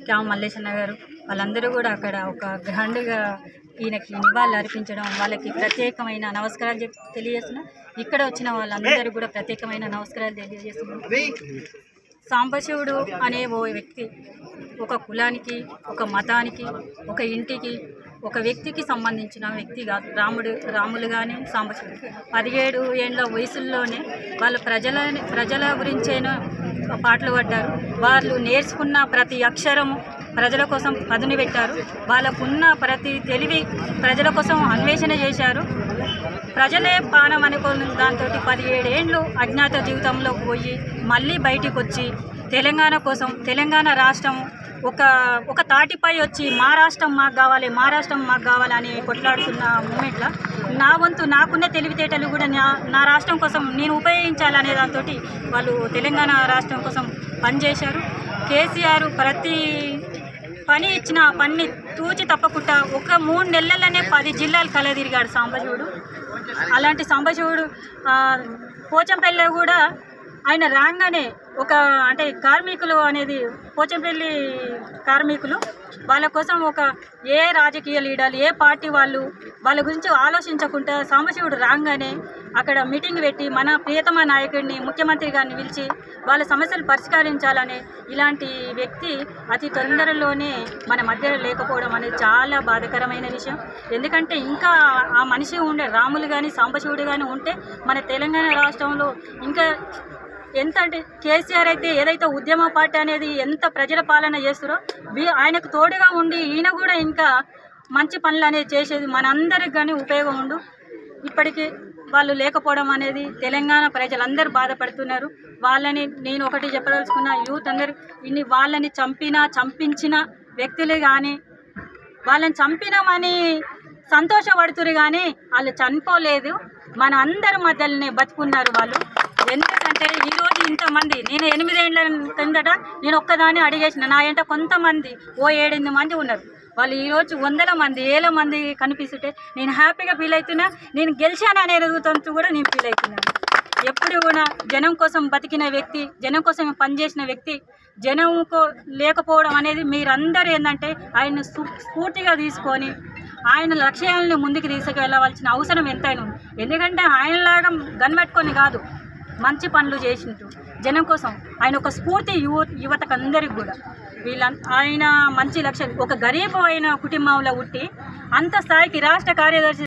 cam మల్లేశన్న గారు వాళ్ళందరూ కూడా అక్కడ ఒక గ్రాండ్గా ఈయనకి నివాళులు అర్పించడం వాళ్ళకి ప్రత్యేకమైన నమస్కారాలు చెప్ తెలియజేస్తున్నా ఇక్కడ వచ్చిన వాళ్ళందరూ కూడా ప్రత్యేకమైన నమస్కారాలు తెలియజేస్తున్నాం సాంబశివుడు అనే ఓ వ్యక్తి ఒక కులానికి ఒక మతానికి ఒక ఇంటికి ఒక వ్యక్తికి సంబంధించిన వ్యక్తి కాదు రాముడు రాములు కానీ సాంబశివుడు పదిహేడు ఏండ్ల వయసుల్లోనే వాళ్ళు ప్రజల ప్రజల గురించేనో పాటలు పడ్డారు వాళ్ళు నేర్చుకున్న ప్రతి అక్షరము ప్రజల కోసం పదును పెట్టారు వాళ్ళకున్న ప్రతి తెలివి ప్రజల కోసం అన్వేషణ చేశారు ప్రజలే పానం అనుకున్న దాంతో పదిహేడేండ్లు అజ్ఞాత జీవితంలో పోయి మళ్ళీ బయటికి వచ్చి తెలంగాణ కోసం తెలంగాణ రాష్ట్రం ఒక ఒక తాటిపై వచ్చి మా రాష్ట్రం మాకు కావాలి మా రాష్ట్రం మాకు కావాలని కొట్లాడుతున్న మూమెంట్లో నా వంతు నాకున్న తెలివితేటలు కూడా నా నా రాష్ట్రం కోసం నేను ఉపయోగించాలనే దాంతో వాళ్ళు తెలంగాణ రాష్ట్రం కోసం పనిచేశారు కేసీఆర్ ప్రతి పని ఇచ్చిన ఆ పని తూచి తప్పకుండా ఒక మూడు నెలలనే పది జిల్లాలు కలదిరిగాడు సాంబశివుడు అలాంటి సాంబశివుడు ఆ, పోచంపల్లిలో కూడా ఆయన రాగానే ఒక అంటే కార్మికులు అనేది పోచంపల్లి కార్మికులు వాళ్ళ కోసం ఒక ఏ రాజకీయ లీడర్లు ఏ పార్టీ వాళ్ళు వాళ్ళ గురించి ఆలోచించకుండా సాంబశివుడు రాగానే అక్కడ మీటింగ్ పెట్టి మన ప్రియతమ నాయకుడిని ముఖ్యమంత్రి గారిని పిలిచి వాళ్ళ సమస్యలు పరిష్కరించాలనే ఇలాంటి వ్యక్తి అతి తొందరలోనే మన మధ్యలో లేకపోవడం అనేది చాలా బాధాకరమైన విషయం ఎందుకంటే ఇంకా ఆ మనిషి ఉండే రాములు కానీ సాంబశివుడు కానీ ఉంటే మన తెలంగాణ రాష్ట్రంలో ఇంకా ఎంత అంటే కేసీఆర్ అయితే ఏదైతే ఉద్యమ పార్టీ అనేది ఎంత ప్రజల పాలన చేస్తారో వీ- ఆయనకు తోడుగా ఉండి ఈయన కూడా ఇంకా మంచి పనులు అనేది చేసేది మనందరికి కానీ ఉపయోగం ఉండు ఇప్పటికీ వాళ్ళు లేకపోవడం అనేది తెలంగాణ ప్రజలందరూ బాధపడుతున్నారు వాళ్ళని నేను ఒకటి చెప్పదలుచుకున్న యూత్ అందరు ఇన్ని వాళ్ళని చంపిన చంపించిన వ్యక్తులు కానీ వాళ్ళని చంపినామని సంతోషపడుతురు కానీ వాళ్ళు చనిపోలేదు మన అందరి మధ్యలోనే బతుకున్నారు వాళ్ళు ఎందుకంటే ఈరోజు ఇంతమంది నేను ఎనిమిదేళ్ల కిందట నేను ఒక్కదాన్ని అడిగేసిన నా ఎంట కొంతమంది ఓ ఏడెనిమిది మంది ఉన్నారు వాళ్ళు ఈరోజు వందల మంది వేల మంది కనిపిస్తుంటే నేను హ్యాపీగా ఫీల్ అవుతున్నా నేను గెలిచాను అనే ఎదుగుతుంటూ కూడా నేను ఫీల్ అవుతున్నాను ఎప్పుడు కూడా జనం కోసం బతికిన వ్యక్తి జనం కోసం పనిచేసిన వ్యక్తి జనం కో- లేకపోవడం అనేది మీరందరూ ఏంటంటే ఆయన సు- స్ఫూర్తిగా తీసుకొని ఆయన లక్ష్యాలను ముందుకు తీసుకెళ్ళవలసిన అవసరం ఎంతైనా ఉంది ఎందుకంటే ఆయనలాగా గన్పెట్టుకొని కాదు మంచి పనులు చేసింటూ జనం కోసం ఆయన ఒక స్ఫూర్తి యువ యువతకు అందరికి కూడా వీళ్ళ ఆయన మంచి లక్ష్యం ఒక గరీబ్ అయిన కుటుంబంలో పుట్టి అంత స్థాయికి రాష్ట్ర కార్యదర్శి